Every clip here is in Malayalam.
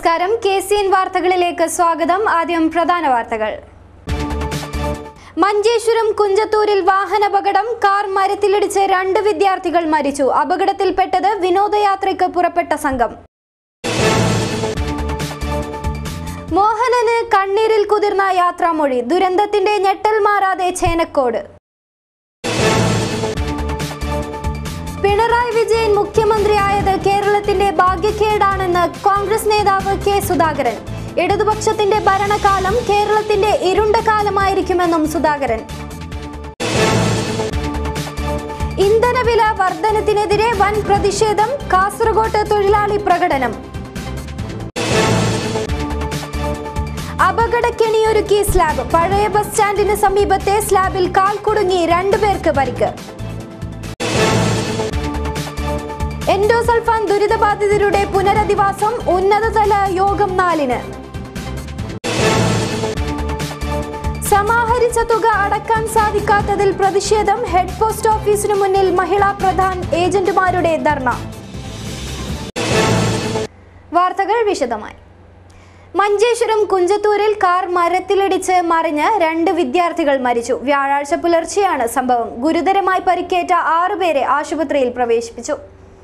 നമസ്കാരം കെ സി എൻ വാർത്തകളിലേക്ക് സ്വാഗതം ആദ്യം പ്രധാന വാർത്തകൾ മഞ്ചേശ്വരം കുഞ്ചത്തൂരിൽ വാഹനാപകടം കാർ മരത്തിലിടിച്ച് രണ്ട് വിദ്യാർത്ഥികൾ മരിച്ചു അപകടത്തിൽപ്പെട്ടത് വിനോദയാത്രയ്ക്ക് പുറപ്പെട്ട സംഘം മോഹനന് കണ്ണീരിൽ കുതിർന്ന യാത്രാമൊഴി ദുരന്തത്തിന്റെ ഞെട്ടൽ മാറാതെ ചേനക്കോട് പിണറായി വിജയൻ മുഖ്യമന്ത്രിയായത് കേരളത്തിന്റെ ഭാഗ്യക്കേടാണെന്ന് കോൺഗ്രസ് നേതാവ് കെ സുധാകരൻ ഇടതുപക്ഷത്തിന്റെ ഭരണകാലം കേരളത്തിന്റെ ഇരുണ്ട കാലമായിരിക്കുമെന്നും സുധാകരൻ ഇന്ധനവില വർധനത്തിനെതിരെ വൻ പ്രതിഷേധം കാസർഗോട്ട് തൊഴിലാളി പ്രകടനം അപകടക്കെണിയൊരുക്കി സ്ലാബ് പഴയ ബസ് സ്റ്റാൻഡിന് സമീപത്തെ സ്ലാബിൽ കാൽ കുടുങ്ങി രണ്ടുപേർക്ക് പരിക്ക് എൻഡോസൾഫാൻ ദുരിതബാധിതരുടെ പുനരധിവാസം ഉന്നതതല യോഗം നാലിന് സമാഹരിച്ച തുക അടക്കാൻ സാധിക്കാത്തതിൽ പ്രതിഷേധം ഹെഡ് പോസ്റ്റ് ഓഫീസിനു മുന്നിൽ മഹിളാ പ്രധാൻ ഏജന്റുമാരുടെ ധർണ വാർത്തകൾ വിശദമായി മഞ്ചേശ്വരം കുഞ്ചത്തൂരിൽ കാർ മരത്തിലിടിച്ച് മറിഞ്ഞ് രണ്ട് വിദ്യാർത്ഥികൾ മരിച്ചു വ്യാഴാഴ്ച പുലർച്ചെയാണ് സംഭവം ഗുരുതരമായി പരിക്കേറ്റ ആറുപേരെ ആശുപത്രിയിൽ പ്രവേശിപ്പിച്ചു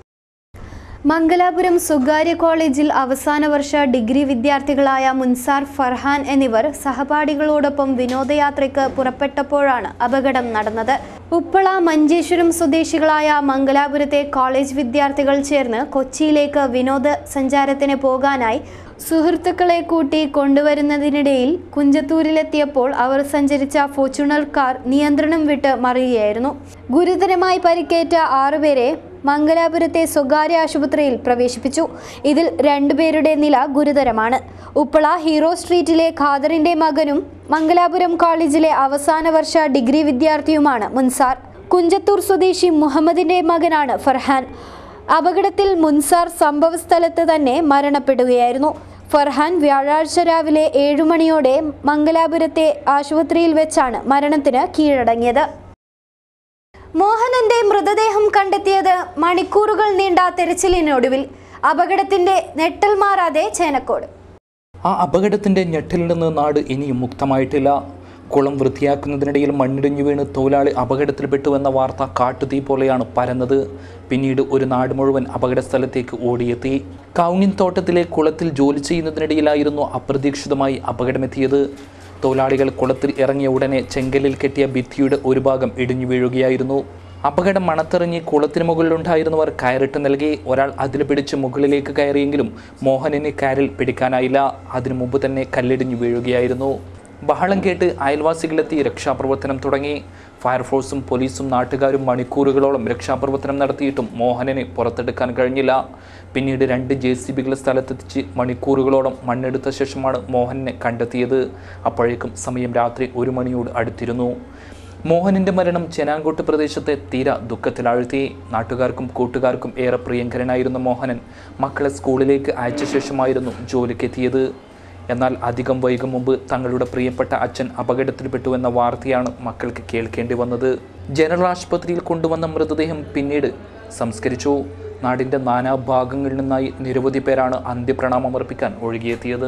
മംഗലാപുരം സ്വകാര്യ കോളേജിൽ അവസാന വർഷ ഡിഗ്രി വിദ്യാർത്ഥികളായ മുൻസാർ ഫർഹാൻ എന്നിവർ സഹപാഠികളോടൊപ്പം വിനോദയാത്രയ്ക്ക് പുറപ്പെട്ടപ്പോഴാണ് അപകടം നടന്നത് ഉപ്പള മഞ്ചേശ്വരം സ്വദേശികളായ മംഗലാപുരത്തെ കോളേജ് വിദ്യാർത്ഥികൾ ചേർന്ന് കൊച്ചിയിലേക്ക് വിനോദ സഞ്ചാരത്തിന് പോകാനായി സുഹൃത്തുക്കളെ കൂട്ടി കൊണ്ടുവരുന്നതിനിടയിൽ കുഞ്ചത്തൂരിലെത്തിയപ്പോൾ അവർ സഞ്ചരിച്ച ഫോർച്യൂണർ കാർ നിയന്ത്രണം വിട്ട് മറിയുകയായിരുന്നു ഗുരുതരമായി പരിക്കേറ്റ ആറുപേരെ മംഗലാപുരത്തെ സ്വകാര്യ ആശുപത്രിയിൽ പ്രവേശിപ്പിച്ചു ഇതിൽ രണ്ടുപേരുടെ നില ഗുരുതരമാണ് ഉപ്പള ഹീറോ സ്ട്രീറ്റിലെ ഖാദറിന്റെ മകനും മംഗലാപുരം കോളേജിലെ അവസാന വർഷ ഡിഗ്രി വിദ്യാർത്ഥിയുമാണ് മുൻസാർ കുഞ്ചത്തൂർ സ്വദേശി മുഹമ്മദിന്റെ മകനാണ് ഫർഹാൻ അപകടത്തിൽ മുൻസാർ സംഭവസ്ഥലത്ത് തന്നെ മരണപ്പെടുകയായിരുന്നു ഫർഹാൻ വ്യാഴാഴ്ച രാവിലെ ഏഴുമണിയോടെ മംഗലാപുരത്തെ ആശുപത്രിയിൽ വെച്ചാണ് മരണത്തിന് കീഴടങ്ങിയത് മോഹനന്റെ മൃതദേഹം കണ്ടെത്തിയത് മണിക്കൂറുകൾ നീണ്ട തെരച്ചിലിനൊടുവിൽ അപകടത്തിന്റെ നെട്ടൽ മാറാതെ ചേനക്കോട് ആ അപകടത്തിന്റെ ഞെട്ടിൽ നിന്ന് നാട് ഇനിയും മുക്തമായിട്ടില്ല കുളം വൃത്തിയാക്കുന്നതിനിടയിൽ മണ്ണിടിഞ്ഞു വീണ് തൊഴിലാളി അപകടത്തിൽപ്പെട്ടുവെന്ന വാർത്ത കാട്ടുതീ പോലെയാണ് പരന്നത് പിന്നീട് ഒരു നാട് മുഴുവൻ അപകട സ്ഥലത്തേക്ക് ഓടിയെത്തി കൗങ്ങിൻ തോട്ടത്തിലെ കുളത്തിൽ ജോലി ചെയ്യുന്നതിനിടയിലായിരുന്നു അപ്രതീക്ഷിതമായി അപകടമെത്തിയത് തൊഴിലാളികൾ കുളത്തിൽ ഇറങ്ങിയ ഉടനെ ചെങ്കലിൽ കെട്ടിയ ഭിത്തിയുടെ ഒരു ഭാഗം ഇടിഞ്ഞു വീഴുകയായിരുന്നു അപകടം മണത്തെറിഞ്ഞ് കുളത്തിന് മുകളിലുണ്ടായിരുന്നവർ കയറിട്ട് നൽകി ഒരാൾ അതിൽ പിടിച്ച് മുകളിലേക്ക് കയറിയെങ്കിലും മോഹനന് കയറിൽ പിടിക്കാനായില്ല അതിനു മുമ്പ് തന്നെ കല്ലിടിഞ്ഞു വീഴുകയായിരുന്നു ബഹളം കേട്ട് അയൽവാസികളെത്തി രക്ഷാപ്രവർത്തനം തുടങ്ങി ഫയർഫോഴ്സും പോലീസും നാട്ടുകാരും മണിക്കൂറുകളോളം രക്ഷാപ്രവർത്തനം നടത്തിയിട്ടും മോഹനനെ പുറത്തെടുക്കാൻ കഴിഞ്ഞില്ല പിന്നീട് രണ്ട് ജെ സി ബികൾ സ്ഥലത്തെത്തിച്ച് മണിക്കൂറുകളോളം മണ്ണെടുത്ത ശേഷമാണ് മോഹനെ കണ്ടെത്തിയത് അപ്പോഴേക്കും സമയം രാത്രി ഒരു മണിയോട് അടുത്തിരുന്നു മോഹനിന്റെ മരണം ചെനാങ്കോട്ട് പ്രദേശത്തെ തീര ദുഃഖത്തിലാഴ്ത്തി നാട്ടുകാർക്കും കൂട്ടുകാർക്കും ഏറെ പ്രിയങ്കരനായിരുന്ന മോഹനൻ മക്കളെ സ്കൂളിലേക്ക് അയച്ച ശേഷമായിരുന്നു ജോലിക്കെത്തിയത് എന്നാൽ അധികം വൈകും മുമ്പ് തങ്ങളുടെ പ്രിയപ്പെട്ട അച്ഛൻ അപകടത്തിൽപ്പെട്ടുവെന്ന വാർത്തയാണ് മക്കൾക്ക് കേൾക്കേണ്ടി വന്നത് ജനറൽ ആശുപത്രിയിൽ കൊണ്ടുവന്ന മൃതദേഹം പിന്നീട് സംസ്കരിച്ചു നാടിൻ്റെ നാനാഭാഗങ്ങളിൽ നിന്നായി നിരവധി പേരാണ് അന്ത്യപ്രണാമമർപ്പിക്കാൻ ഒഴുകിയെത്തിയത്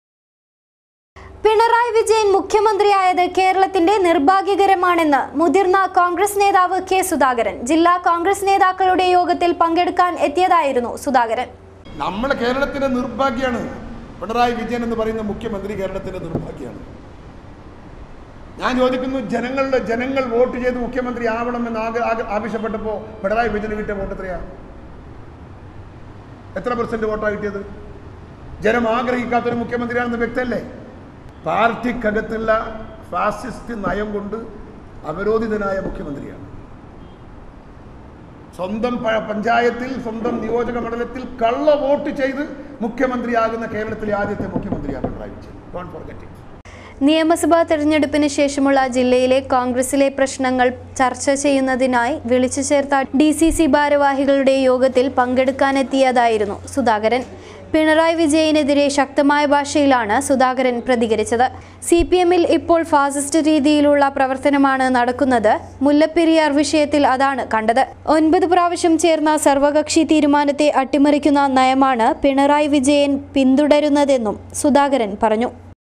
പിണറായി വിജയൻ മുഖ്യമന്ത്രിയായത് കേരളത്തിന്റെ നിർഭാഗ്യകരമാണെന്ന് മുതിർന്ന കോൺഗ്രസ് നേതാവ് കെ സുധാകരൻ ജില്ലാ കോൺഗ്രസ് നേതാക്കളുടെ യോഗത്തിൽ പങ്കെടുക്കാൻ എത്തിയതായിരുന്നു സുധാകരൻ നമ്മളെ കേരളത്തിന്റെ നിർഭാഗ്യമാണ് പിണറായി വിജയൻ എന്ന് പറയുന്ന മുഖ്യമന്ത്രി കേരളത്തിന്റെ നിർഭാഗ്യമാണ് ഞാൻ ചോദിക്കുന്നു ജനങ്ങളുടെ ജനങ്ങൾ വോട്ട് ചെയ്ത് മുഖ്യമന്ത്രി ആവണമെന്ന് ആഗ്ര- ആഗ്ര- ആവശ്യപ്പെട്ടപ്പോൾ പിണറായി വിജയന് കിട്ടിയ വോട്ട് എത്രയാ എത്ര പെർസെന്റ് വോട്ടാണ് കിട്ടിയത് ജനം ആഗ്രഹിക്കാത്തൊരു മുഖ്യമന്ത്രിയാണെന്ന് വ്യക്തമല്ലേ പാർട്ടിക്കകത്തുള്ള ഫാസിസ്റ്റ് നയം കൊണ്ട് അവരോധിതനായ മുഖ്യമന്ത്രിയാണ് സ്വന്തം പ- പഞ്ചായത്തിൽ സ്വന്തം നിയോജക മണ്ഡലത്തിൽ കള്ള വോട്ട് ചെയ്ത് മുഖ്യമന്ത്രിയാകുന്ന കേരളത്തിലെ ആദ്യത്തെ മുഖ്യമന്ത്രിയാണ് Pinarayi Vijayan don't forget it നിയമസഭാ തെരഞ്ഞെടുപ്പിന് ശേഷമുള്ള ജില്ലയിലെ കോൺഗ്രസിലെ പ്രശ്നങ്ങൾ ചർച്ച ചെയ്യുന്നതിനായി വിളിച്ചു ചേർത്ത ഡി സി സി ഭാരവാഹികളുടെ യോഗത്തിൽ പങ്കെടുക്കാനെത്തിയതായിരുന്നു സുധാകരൻ പിണറായി വിജയനെതിരെ ശക്തമായ ഭാഷയിലാണ് സുധാകരൻ പ്രതികരിച്ചത് സി പി എമ്മിൽ ഇപ്പോൾ ഫാസിസ്റ്റ് രീതിയിലുള്ള പ്രവർത്തനമാണ് നടക്കുന്നത് മുല്ലപ്പെരിയാർ വിഷയത്തിൽ അതാണ് കണ്ടത് ഒൻപത് പ്രാവശ്യം ചേർന്ന സർവകക്ഷി തീരുമാനത്തെ അട്ടിമറിക്കുന്ന നയമാണ് പിണറായി വിജയൻ പിന്തുടരുന്നതെന്നും സുധാകരൻ പറഞ്ഞു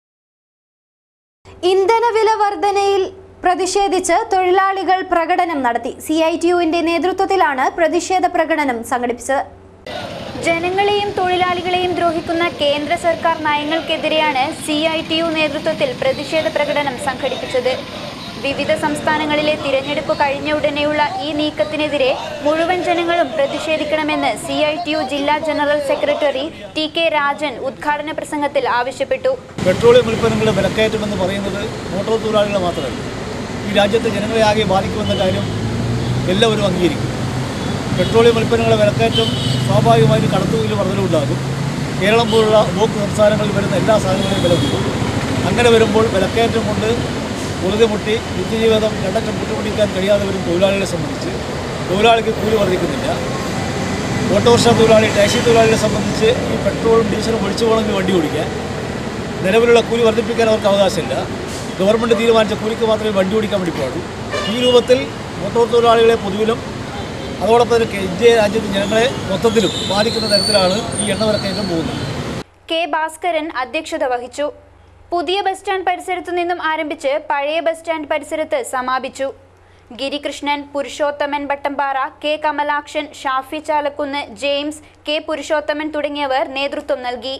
ഇന്ധനവില വർധനയിൽ പ്രതിഷേധിച്ച് തൊഴിലാളികൾ പ്രകടനം നടത്തി സി ഐ ടി യുവിന്റെ നേതൃത്വത്തിലാണ് പ്രതിഷേധ പ്രകടനം സംഘടിപ്പിച്ചത് ജനങ്ങളെയും തൊഴിലാളികളെയും ദ്രോഹിക്കുന്ന കേന്ദ്ര സർക്കാർ നയങ്ങൾക്കെതിരെയാണ് സി ഐ ടി യു നേതൃത്വത്തിൽ പ്രതിഷേധ പ്രകടനം സംഘടിപ്പിച്ചത് വിവിധ സംസ്ഥാനങ്ങളിലെ തിരഞ്ഞെടുപ്പ് കഴിഞ്ഞ ഉടനെയുള്ള ഈ നീക്കത്തിനെതിരെ മുഴുവൻ ജനങ്ങളും പ്രതിഷേധിക്കണമെന്ന് സി ഐ ടി യു ജില്ലാ general secretary T K Rajan ഉദ്ഘാടന പ്രസംഗത്തിൽ ആവശ്യപ്പെട്ടു പെട്രോളിയം ഉൽപ്പന്നങ്ങളുടെ വിലക്കയറ്റമെന്ന് പറയുന്നത് മോട്ടോർ തൊഴിലാളികളെ മാത്രമല്ല ഈ രാജ്യത്തെ ജനങ്ങളെ ആകെ ബാധിക്കുമെന്ന കാര്യം എല്ലാവരും അംഗീകരിക്കും പെട്രോളിയം ഉൽപ്പന്നങ്ങളുടെ വിലക്കയറ്റം സ്വാഭാവികമായും കടത്തുകൂലി വർധനവുണ്ടാകും കേരളം പോലുള്ള ഉപഭോക്തൃ സംസ്ഥാനങ്ങളിൽ വരുന്ന എല്ലാ സാധനങ്ങളെയും വില കൂടും അങ്ങനെ വരുമ്പോൾ വിലക്കയറ്റം കൊണ്ട് പൊറുതിമുട്ടി നിത്യജീവിതം രണ്ടറ്റം കൂട്ടുപിടിക്കാൻ കഴിയാതെ വരും തൊഴിലാളികളെ സംബന്ധിച്ച് തൊഴിലാളിക്ക് കൂലി വർദ്ധിക്കുന്നില്ല ഓട്ടോറിക്ഷ തൊഴിലാളി ടാക്സി തൊഴിലാളികളെ സംബന്ധിച്ച് ഈ പെട്രോളും ഡീസലും ഒഴിച്ചു പോകണമെങ്കിൽ വണ്ടി ഓടിക്കാൻ നിലവിലുള്ള കൂലി വർദ്ധിപ്പിക്കാൻ അവർക്ക് അവകാശമില്ല ഗവൺമെൻറ് തീരുമാനിച്ച കൂലിക്ക് മാത്രമേ വണ്ടി ഓടിക്കാൻ വേണ്ടി പാടൂ ഈ രൂപത്തിൽ മോട്ടോർ തൊഴിലാളികളെ പൊതുവിലും അതോടൊപ്പം തന്നെ ഇന്ത്യ രാജ്യത്തെ ജനങ്ങളെ മൊത്തത്തിലും ബാധിക്കുന്ന തരത്തിലാണ് ഈ എണ്ണ വിലക്കയറ്റം പോകുന്നത് കെ ഭാസ്കരൻ അധ്യക്ഷത വഹിച്ചു പുതിയ ബസ് സ്റ്റാൻഡ് പരിസരത്തു നിന്നും ആരംഭിച്ച് പഴയ ബസ് സ്റ്റാൻഡ് പരിസരത്ത് സമാപിച്ചു Girikrishnan Purushothaman Vattampara K Kamalakshan Shafi Chalakkunnu James K Purushothaman തുടങ്ങിയവർ നേതൃത്വം നൽകി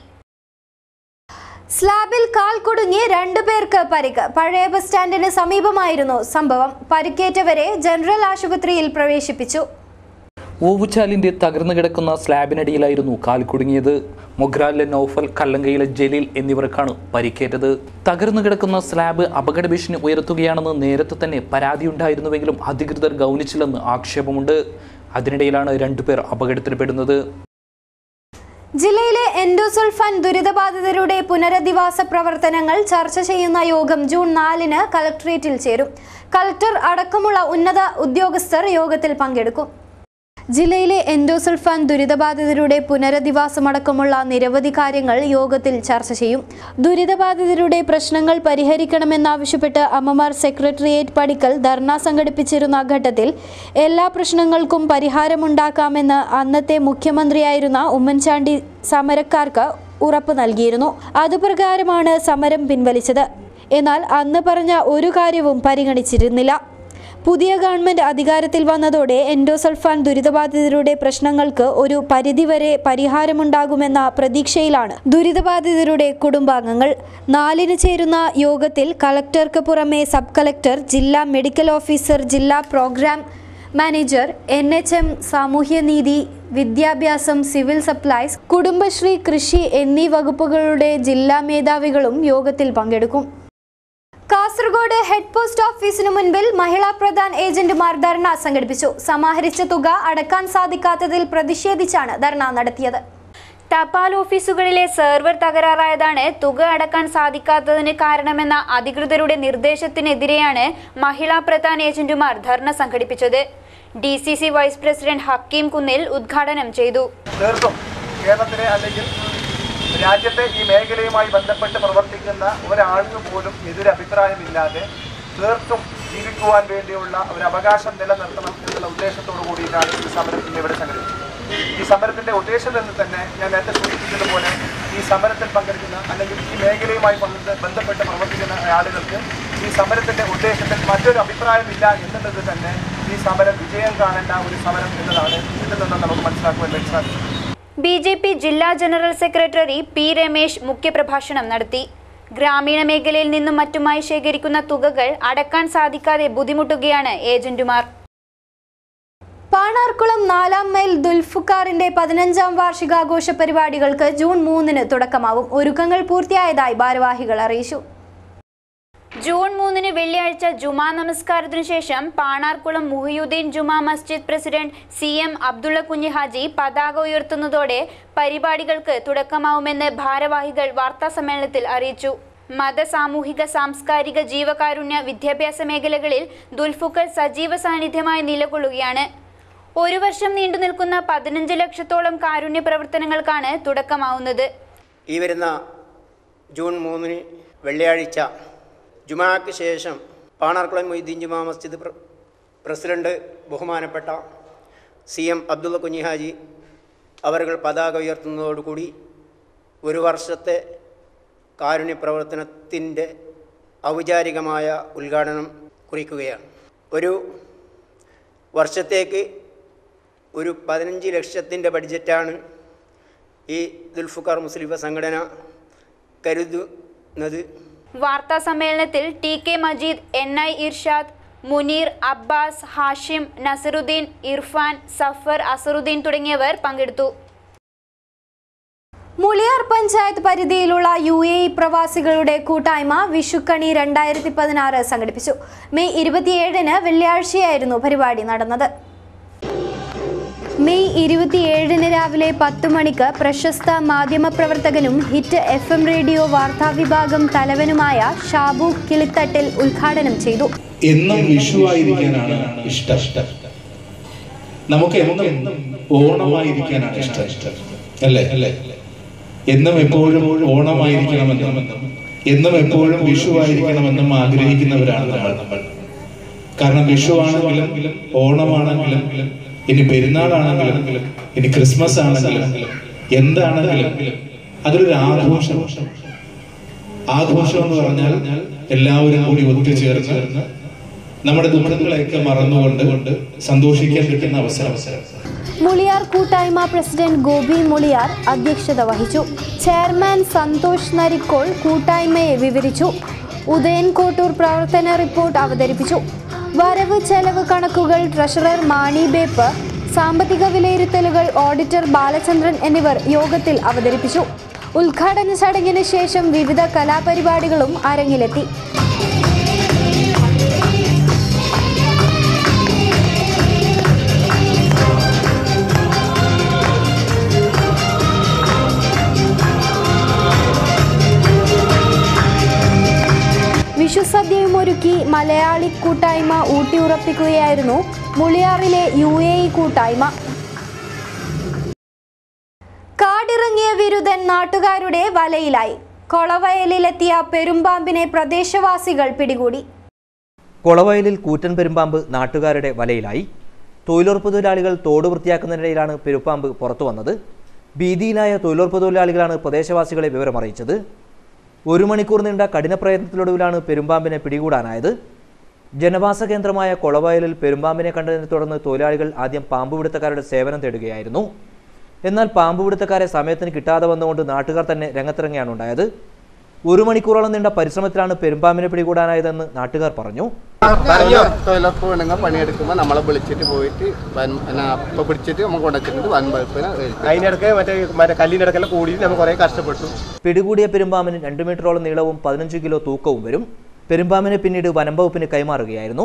സ്ലാബിൽ കാൽ കുടുങ്ങി രണ്ടുപേർക്ക് പരിക്ക് പഴയ ബസ് സ്റ്റാൻഡിന് സമീപമായിരുന്നു സംഭവം പരിക്കേറ്റവരെ ജനറൽ ആശുപത്രിയിൽ പ്രവേശിപ്പിച്ചു ഓവുചാലിന്റെ തകർന്നു കിടക്കുന്ന സ്ലാബിനടിയിലായിരുന്നു കാൽ കുടുങ്ങിയത് മൊഗ്രാലിലെ നൌഫൽ കല്ലങ്കയിലെ ജലീൽ എന്നിവർക്കാണ് പരിക്കേറ്റത് തകർന്നു കിടക്കുന്ന സ്ലാബ് അപകട ഭീഷണി ഉയർത്തുകയാണെന്ന് നേരത്തെ തന്നെ പരാതിയുണ്ടായിരുന്നുവെങ്കിലും അധികൃതർ ഗൗനിച്ചില്ലെന്ന് ആക്ഷേപമുണ്ട് അതിനിടയിലാണ് രണ്ടുപേർ അപകടത്തിൽപ്പെടുന്നത് ജില്ലയിലെ എൻഡോസൾഫാൻ ദുരിതബാധിതരുടെ പുനരധിവാസ പ്രവർത്തനങ്ങൾ ചർച്ച ചെയ്യുന്ന യോഗം ജൂൺ നാലിന് കളക്ട്രേറ്റിൽ ചേരും കളക്ടർ അടക്കമുള്ള ഉന്നത ഉദ്യോഗസ്ഥർ യോഗത്തിൽ പങ്കെടുക്കും ജില്ലയിലെ എൻഡോസൾഫാൻ ദുരിതബാധിതരുടെ പുനരധിവാസമടക്കമുള്ള നിരവധി കാര്യങ്ങൾ യോഗത്തിൽ ചർച്ച ചെയ്യും ദുരിതബാധിതരുടെ പ്രശ്നങ്ങൾ പരിഹരിക്കണമെന്നാവശ്യപ്പെട്ട് അമ്മമാർ സെക്രട്ടേറിയറ്റ് പടിക്കൽ ധർണ സംഘടിപ്പിച്ചിരുന്ന ഘട്ടത്തിൽ എല്ലാ പ്രശ്നങ്ങൾക്കും പരിഹാരമുണ്ടാക്കാമെന്ന് അന്നത്തെ മുഖ്യമന്ത്രിയായിരുന്ന ഉമ്മൻചാണ്ടി സമരക്കാർക്ക് ഉറപ്പ് നൽകിയിരുന്നു അതുപ്രകാരമാണ് സമരം പിൻവലിച്ചത് എന്നാൽ അന്ന് പറഞ്ഞ ഒരു കാര്യവും പരിഗണിച്ചിരുന്നില്ല പുതിയ ഗവൺമെന്റ് അധികാരത്തിൽ വന്നതോടെ എൻഡോസൾഫാൻ ദുരിതബാധിതരുടെ പ്രശ്നങ്ങൾക്ക് ഒരു പരിധിവരെ പരിഹാരമുണ്ടാകുമെന്ന പ്രതീക്ഷയിലാണ് ദുരിതബാധിതരുടെ കുടുംബാംഗങ്ങൾ നാലിന് ചേരുന്ന യോഗത്തിൽ കളക്ടർക്ക് പുറമെ സബ് കളക്ടർ ജില്ലാ മെഡിക്കൽ ഓഫീസർ ജില്ലാ programme manager N H M സാമൂഹ്യനീതി വിദ്യാഭ്യാസം സിവിൽ സപ്ലൈസ് കുടുംബശ്രീ കൃഷി എന്നീ വകുപ്പുകളുടെ ജില്ലാ മേധാവികളും യോഗത്തിൽ പങ്കെടുക്കും കാസർഗോഡ് ഹെഡ് പോസ്റ്റ് ഓഫീസിനു മുൻപിൽ മഹിളാ പ്രധാൻ ഏജന്റുമാർ ധർണ സംഘടിപ്പിച്ചു സമാഹരിച്ച തുക അടക്കാൻ സാധിക്കാത്തതിൽ പ്രതിഷേധിച്ചാണ് ധർണ നടത്തിയത് തപാൽ ഓഫീസുകളിലെ സെർവർ തകരാറായതാണ് തുക അടക്കാൻ സാധിക്കാത്തതിന് കാരണമെന്ന അധികൃതരുടെ നിർദ്ദേശത്തിനെതിരെയാണ് മഹിളാ പ്രധാൻ ഏജന്റുമാർ ധർണ സംഘടിപ്പിച്ചത് D C C vice president Hakeem Kunnil ഉദ്ഘാടനം ചെയ്തു തീർത്തും കേരളത്തിലെ അല്ലെങ്കിൽ രാജ്യത്തെ ഈ മേഖലയുമായി ബന്ധപ്പെട്ട് പ്രവർത്തിക്കുന്ന ഒരാൾക്ക് പോലും എതിരഭിപ്രായമില്ലാതെ തീർത്തും ജീവിക്കുവാൻ വേണ്ടിയുള്ള ഒരു അവകാശം നിലനിർത്തണം എന്നുള്ള ഉദ്ദേശത്തോടു കൂടിയിട്ടാണ് ഈ സമരം ഇന്ന് ഇവിടെ സംഘടിപ്പിച്ചത് ഈ സമരത്തിന്റെ ഉദ്ദേശം എന്ന് തന്നെ ഞാൻ നേരത്തെ സൂചിപ്പിച്ചതുപോലെ ഈ സമരത്തിൽ പങ്കെടുക്കുന്ന അല്ലെങ്കിൽ ഈ മേഖലയുമായി പങ്ക് ബന്ധപ്പെട്ട് പ്രവർത്തിക്കുന്ന ആളുകൾക്ക് ഈ സമരത്തിന്റെ ഉദ്ദേശത്തിൽ മറ്റൊരു അഭിപ്രായമില്ല എന്നുള്ളത് തന്നെ ഈ സമരം വിജയം കാണേണ്ട ഒരു സമരം എന്നതാണ് ഇതിൽ നിന്ന് നമുക്ക് മനസ്സിലാക്കുവാൻ വേണ്ടി സാധിക്കും ബി ജെ പി ജില്ലാ ജനറൽ സെക്രട്ടറി പി രമേശ് മുഖ്യപ്രഭാഷണം നടത്തി ഗ്രാമീണ മേഖലയിൽ നിന്നും മറ്റുമായി ശേഖരിക്കുന്ന തുകകൾ അടക്കാൻ സാധിക്കാതെ ബുദ്ധിമുട്ടുകയാണ് ഏജന്റുമാർ പാണാർക്കുളം നാലാം മൈൽ ദുൽഫുക്കാറിന്റെ പതിനഞ്ചാം വാർഷികാഘോഷ പരിപാടികൾക്ക് ജൂൺ മൂന്നിന് തുടക്കമാവും ഒരുക്കങ്ങൾ പൂർത്തിയായതായി ഭാരവാഹികൾ അറിയിച്ചു ജൂൺ മൂന്നിന് വെള്ളിയാഴ്ച ജുമാ നമസ്കാരത്തിനു ശേഷം Panarkulam Muhiyuddin Juma Masjid president C M Abdulla Kunhi Haji പതാക ഉയർത്തുന്നതോടെ പരിപാടികൾക്ക് തുടക്കമാവുമെന്ന് ഭാരവാഹികൾ വാർത്താസമ്മേളനത്തിൽ അറിയിച്ചു മത സാമൂഹിക സാംസ്കാരിക ജീവകാരുണ്യ വിദ്യാഭ്യാസ മേഖലകളിൽ ദുൽഫുക്കർ സജീവ സാന്നിധ്യമായി നിലകൊള്ളുകയാണ് ഒരു വർഷം നീണ്ടു നിൽക്കുന്ന പതിനഞ്ച് ലക്ഷത്തോളം കാരുണ്യ പ്രവർത്തനങ്ങൾക്കാണ് തുടക്കമാവുന്നത് ഈ വരുന്ന ജൂൺ മൂന്നിന് വെള്ളിയാഴ്ച ജുമാക്ക് ശേഷം പാണാർക്കുളം മൊയ്തീൻ ജുമാ മസ്ജിദ് പ്ര- പ്രസിഡന്റ് ബഹുമാനപ്പെട്ട സി എം അബ്ദുള്ള കുഞ്ഞിഹാജി അവர்கள் പതാക ഉയർത്തുന്നതോടുകൂടി ഒരു വർഷത്തെ കാരുണ്യ പ്രവർത്തനത്തിൻ്റെ ഔപചാരികമായ ഉദ്ഘാടനം കുറിക്കുകയാണ് ഒരു വർഷത്തേക്ക് ഒരു പതിനഞ്ച് ലക്ഷത്തിൻ്റെ ബഡ്ജറ്റാണ് ഈ ദുൽഫുക്കാർ മുസ്ലിം സംഘടന കരുതുന്നത് വാർത്താ സമ്മേളനത്തിൽ T K Majeed N I Irshad Muneer Abbas Hashim Nasaruddin Irfan Safar Azharuddin തുടങ്ങിയവർ പങ്കെടുത്തു മുളിയാർ പഞ്ചായത്ത് പരിധിയിലുള്ള യു എ ഇ പ്രവാസികളുടെ കൂട്ടായ്മ വിഷുക്കണി രണ്ടായിരത്തി പതിനാറ് സംഘടിപ്പിച്ചു മെയ് ഇരുപത്തിയേഴിന് വെള്ളിയാഴ്ചയായിരുന്നു പരിപാടി നടന്നത് മെയ് ഇരുപത്തിയേഴിന് രാവിലെ പത്ത് മണിക്ക് പ്രശസ്ത മാധ്യമപ്രവർത്തകനും ഹിറ്റ് എഫ് എം റേഡിയോ വാർത്താ വിഭാഗം തലവനുമായ ഷാബു കിളിത്തട്ടിൽ ഉദ്ഘാടനം ചെയ്തു എന്നും വിഷുവായിരിക്കാനാണ് ഇഷ്ടം നമുക്ക് എന്നും ഓണമായിരിക്കാനാണ് ഇഷ്ടം അല്ലേ അല്ലേ എന്നും എപ്പോഴും ഓണമായിരിക്കണമെന്നും എന്നും എപ്പോഴും വിഷുവായിരിക്കണമെന്നും ആഗ്രഹിക്കുന്നവരാണ് നമ്മൾ നമ്മൾ കാരണം വിഷുവാണെങ്കിലും ഓണമാണെങ്കിലും ഇനി പെരുന്നാളാണെങ്കിലും ഇനി ക്രിസ്മസ് ആണെങ്കിലും എന്താണെങ്കിലും അതൊരു ആഘോഷം ആഘോഷം എന്ന് പറഞ്ഞാൽ എല്ലാവരും കൂടി ഒത്തുചേർന്ന് നമ്മുടെ ദുഃഖങ്ങളെയൊക്കെ മറന്നുകൊണ്ട് സന്തോഷിക്കാൻ കിട്ടുന്ന അവസരം അവസരം മുളിയാർ കൂട്ടായ്മ പ്രസിഡന്റ് ഗോപി മുളിയാർ അധ്യക്ഷത വഹിച്ചു ചെയർമാൻ സന്തോഷ് നരിക്കോൾ കൂട്ടായ്മയെ വിവരിച്ചു ഉദയൻ കോട്ടൂർ പ്രവർത്തന റിപ്പോർട്ട് അവതരിപ്പിച്ചു വരവ് ചെലവ് കണക്കുകൾ ട്രഷറർ മാണി ബേപ്പ് സാമ്പത്തിക വിലയിരുത്തലുകൾ ഓഡിറ്റർ ബാലചന്ദ്രൻ എന്നിവർ യോഗത്തിൽ അവതരിപ്പിച്ചു ഉദ്ഘാടന ചടങ്ങിന് ശേഷം വിവിധ കലാപരിപാടികളും അരങ്ങിലെത്തി വിഷുസദ്യയും ഒരുക്കി മലയാളി കൂട്ടായ്മ ഊട്ടിയുറപ്പിക്കുകയായിരുന്നു മുളിയാറിലെ യു എ ഇ കൂട്ടായ്മ കാടിറങ്ങിയ വിരുദ്ധൻ നാട്ടുകാരുടെ വലയിലായി കൊളവയലിലെത്തിയ പെരുമ്പാമ്പിനെ പ്രദേശവാസികൾ പിടികൂടി കൊളവയലിൽ കൂറ്റൻ പെരുമ്പാമ്പ് നാട്ടുകാരുടെ വലയിലായി തൊഴിലുറപ്പ് തൊഴിലാളികൾ തോട് വൃത്തിയാക്കുന്നതിനിടയിലാണ് പെരുമ്പാമ്പ് പുറത്തു വന്നത് ഭീതിയിലായ തൊഴിലുറപ്പ് തൊഴിലാളികളാണ് പ്രദേശവാസികളെ വിവരമറിയിച്ചത് ഒരു മണിക്കൂർ നീണ്ട കഠിന പ്രയത്നത്തിലൊടുവിലാണ് പെരുമ്പാമ്പിനെ പിടികൂടാനായത് ജനവാസ കേന്ദ്രമായ കൊളവയലിൽ പെരുമ്പാമ്പിനെ കണ്ടതിനെ തുടർന്ന് തൊഴിലാളികൾ ആദ്യം പാമ്പുപിടുത്തക്കാരുടെ സേവനം തേടുകയായിരുന്നു എന്നാൽ പാമ്പുപിടുത്തക്കാരെ സമയത്തിന് കിട്ടാതെ വന്നുകൊണ്ട് നാട്ടുകാർ തന്നെ രംഗത്തിറങ്ങിയാണ് ഉണ്ടായത് ഒരു മണിക്കൂറോളം നീണ്ട പരിശ്രമത്തിലാണ് പെരുമ്പാമ്പിനെ പിടികൂടാനായതെന്ന് നാട്ടുകാർ പറഞ്ഞു തൊഴിലുറപ്പ് പെണ്ണുങ്ങൾ പണിയെടുക്കുമ്പോൾ നമ്മളെ വിളിച്ചിട്ട് പോയിട്ട് വൻ പിന്നെ അപ്പം പിടിച്ചിട്ട് നമ്മൾ കൊണ്ടുവച്ചിട്ട് വൻ പൈപ്പിനെ അതിനിടയ്ക്ക് മറ്റേ മറ്റേ കല്ലിനിടക്കെല്ലാം കൂടി നമ്മൾ കുറേ കഷ്ടപ്പെട്ടു പിടികൂടിയ പെരുമ്പാമ്പിന് രണ്ട് മീറ്ററോളം നീളവും പതിനഞ്ച് കിലോ തൂക്കവും വരും പെരുമ്പാമ്പിനെ പിന്നീട് വനംവകുപ്പിന് കൈമാറുകയായിരുന്നു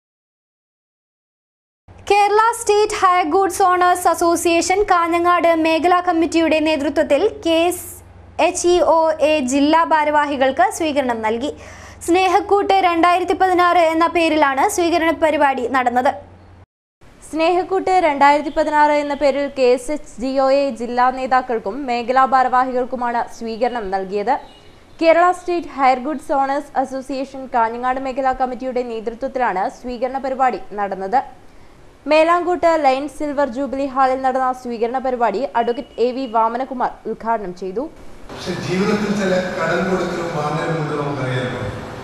Kerala state hire goods owners association Kanhangad മേഖലാ കമ്മിറ്റിയുടെ നേതൃത്വത്തിൽ K S H E O A ജില്ലാ ഭാരവാഹികൾക്ക് സ്വീകരണം നൽകി സ്നേഹക്കൂട്ട് രണ്ടായിരത്തി പതിനാറ് എന്ന പേരിലാണ് സ്വീകരണ പരിപാടി നടന്നത് സ്നേഹക്കൂട്ട് രണ്ടായിരത്തി പതിനാറ് എന്ന പേരിൽ K S H G O A ജില്ലാ നേതാക്കൾക്കും മേഖലാ ഭാരവാഹികൾക്കുമാണ് സ്വീകരണം നൽകിയത് Kerala state hire goods owners association Kanhangad മേഖലാ കമ്മിറ്റിയുടെ നേതൃത്വത്തിലാണ് സ്വീകരണ പരിപാടി നടന്നത് മേലാങ്കോട്ട് ലയൺ സിൽവർ ജൂബിലി ഹാളിൽ നടന്ന സ്വീകരണ പരിപാടി അഡ്വക്കേറ്റ് എ വി വാമനകുമാർ ഉദ്ഘാടനം ചെയ്തു പക്ഷെ ജീവിതത്തിൽ ചില കടം കൊടുക്കലും വാങ്ങലുമുണ്ട് നമുക്കറിയാമോ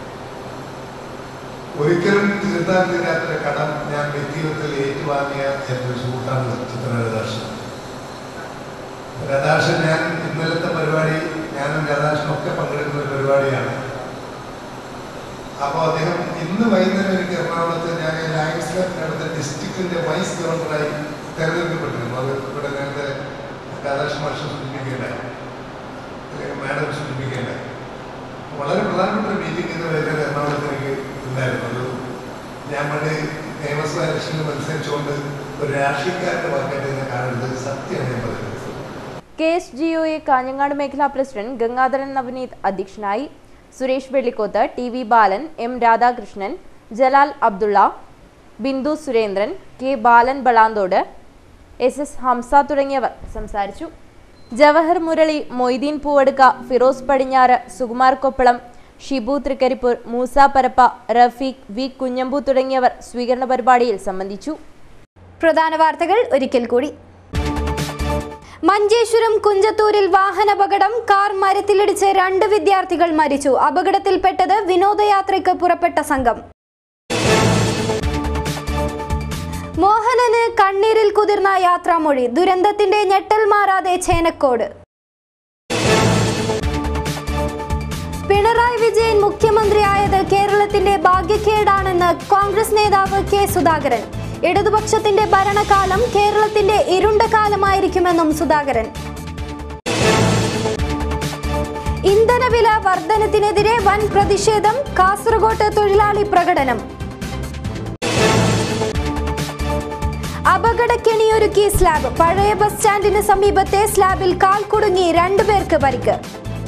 ഒരിക്കലും തീർത്താൻ തീരാത്ത കടം ഞാൻ വ്യക്തിഗതത്തിൽ ഏറ്റുവാങ്ങിയ എന്നൊരു സുഹൃത്താണ് ചിത്രരഥാശൻ രഥാശൻ ഞാൻ ഇന്നലത്തെ പരിപാടി ഞാനും രാധാകൃഷ്ണനും ഒക്കെ പങ്കെടുക്കുന്ന ഒരു പരിപാടിയാണ് അപ്പോൾ അദ്ദേഹം ഇന്ന് വൈകുന്നേരം എനിക്ക് എറണാകുളത്ത് ഞാൻ ലയൺസ് ക്ലബിനടുത്ത ഡിസ്ട്രിക്റ്റിന്റെ വൈസ് ഗവർണറായി തെരഞ്ഞെടുക്കപ്പെട്ടിരുന്നു അത് ഇവിടെ നേരത്തെ രാധാകൃഷ്ണ വർഷം സൂചിപ്പിക്കുകയുണ്ടായി അല്ലെങ്കിൽ മാഡം സൂചിപ്പിക്കുകയുണ്ടായി വളരെ പ്രധാനപ്പെട്ട ഒരു മീറ്റിംഗ് ഇന്ന് വൈകുന്നേരം എറണാകുളത്ത് എനിക്ക് ഉണ്ടായിരുന്നു അത് ഞാൻ പണ്ട് നിയമസഭാ ഇലക്ഷനിൽ മത്സരിച്ചുകൊണ്ട് ഒരു രാഷ്ട്രീയക്കാരൻ്റെ വർക്കായിട്ട് ഇതിനെ കാണുന്നത് സത്യമാണ് ഞാൻ പറയുന്നത് K S G O A Kanhangad മേഖലാ പ്രസിഡന്റ് ഗംഗാധരൻ നവനീത് അധ്യക്ഷനായി Suresh Vellikkoth T V Balan M Radhakrishnan Jalal Abdulla Bindu Surendran K Balan Balanthode S S Hamsa തുടങ്ങിയവർ സംസാരിച്ചു ജവഹർ മുരളി മൊയ്തീൻ പൂവടുക്ക ഫിറോസ് പടിഞ്ഞാറ് സുകുമാർ കൊപ്പളം ഷിബു തൃക്കരിപ്പൂർ മൂസ പരപ്പ റഫീഖ് വി കുഞ്ഞമ്പു തുടങ്ങിയവർ സ്വീകരണ പരിപാടിയിൽ സംബന്ധിച്ചു പ്രധാന വാർത്തകൾ ഒരിക്കൽ കൂടി മഞ്ചേശ്വരം കുഞ്ചത്തൂരിൽ വാഹനാപകടം കാർ മരത്തിലിടിച്ച് രണ്ട് വിദ്യാർത്ഥികൾ മരിച്ചു അപകടത്തിൽപ്പെട്ടത് വിനോദയാത്രയ്ക്ക് പുറപ്പെട്ട സംഘം മോഹനന് കണ്ണീരിൽ കുതിർന്ന യാത്രാമൊഴി ദുരന്തത്തിന്റെ ഞെട്ടൽ മാറാതെ ചേനക്കോട് പിണറായി വിജയൻ മുഖ്യമന്ത്രിയായത് കേരളത്തിന്റെ ഭാഗ്യക്കേടാണെന്ന് കോൺഗ്രസ് നേതാവ് കെ സുധാകരൻ ഇടതുപക്ഷത്തിന്റെ ഭരണകാലം കേരളത്തിന്റെ ഇരുണ്ട കാലമായിരിക്കുമെന്നും സുധാകരൻ ഇന്ധനവില വർധനത്തിനെതിരെ വൻ പ്രതിഷേധം കാസർഗോട്ട് തൊഴിലാളി പ്രകടനം അപകടക്കെണിയൊരുക്കി സ്ലാബ് പഴയ ബസ് സ്റ്റാൻഡിന് സമീപത്തെ സ്ലാബിൽ കാൽ കുടുങ്ങി രണ്ടുപേർക്ക് പരിക്ക്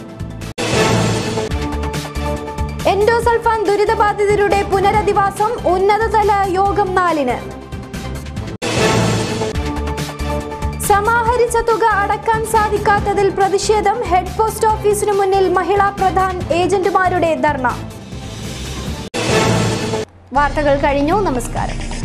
എൻഡോസൾഫാൻ ദുരിതബാധിതരുടെ പുനരധിവാസം ഉന്നതതല യോഗം നാലിന് സമാഹരിച്ച തുക അടക്കാൻ സാധിക്കാത്തതിൽ പ്രതിഷേധം ഹെഡ് പോസ്റ്റ് ഓഫീസിനു മുന്നിൽ മഹിളാ പ്രധാൻ ഏജന്റുമാരുടെ ധർണ വാർത്തകൾ കഴിഞ്ഞു നമസ്കാരം